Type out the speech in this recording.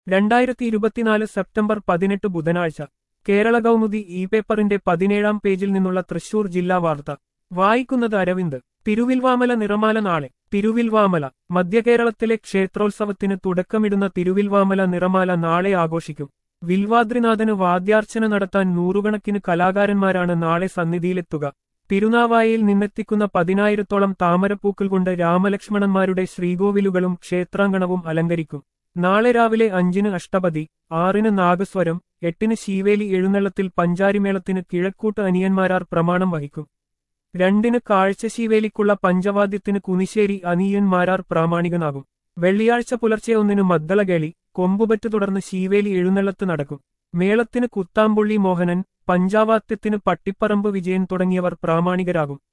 രണ്ടായിരത്തി ഇരുപത്തിനാല് സെപ്റ്റംബർ പതിനെട്ട് ബുധനാഴ്ച കേരള കൗമുദി ഇ പേപ്പറിന്റെ പതിനേഴാം പേജിൽ നിന്നുള്ള തൃശൂർ ജില്ലാ വാർത്ത വായിക്കുന്നത് അരവിന്ദ് തിരുവിൽവാമല നിറമാല നാളെ തിരുവിൽവാമല മധ്യകേരളത്തിലെ ക്ഷേത്രോത്സവത്തിന് തുടക്കമിടുന്ന തിരുവിൽവാമല നിറമാല നാളെ ആഘോഷിക്കും വിൽവാദ്രിനാഥന് വാദ്യാർച്ചന നടത്താൻ നൂറുകണക്കിന് കലാകാരന്മാരാണ് നാളെ സന്നിധിയിലെത്തുക തിരുനാവായയിൽ നിന്നെത്തിക്കുന്ന പതിനായിരത്തോളം താമരപ്പൂക്കൾ കൊണ്ട് രാമലക്ഷ്മണന്മാരുടെ ശ്രീകോവിലുകളും ക്ഷേത്രാങ്കണവും അലങ്കരിക്കും നാളെ രാവിലെ അഞ്ചിന് അഷ്ടപതി ആറിന് നാഗസ്വരം എട്ടിന് ശീവേലി എഴുന്നള്ളത്തിൽ പഞ്ചാരിമേളത്തിന് കിഴക്കൂട്ട് അനിയന്മാരാർ പ്രമാണം വഹിക്കും രണ്ടിന് കാഴ്ചശീവേലിക്കുള്ള പഞ്ചവാദ്യത്തിന് കുനിശ്ശേരി അനിയന്മാരാർ പ്രാമാണികനാകും വെള്ളിയാഴ്ച പുലർച്ചെ ഒന്നിന് മദ്ദളകേളി കൊമ്പുപറ്റ് തുടർന്ന് ശീവേലി എഴുന്നള്ളത്ത് നടക്കും മേളത്തിന് കുത്താമ്പുള്ളി മോഹനൻ പഞ്ചാവാദ്യത്തിന് പട്ടിപ്പറമ്പ് വിജയൻ തുടങ്ങിയവർ പ്രാമാണികരാകും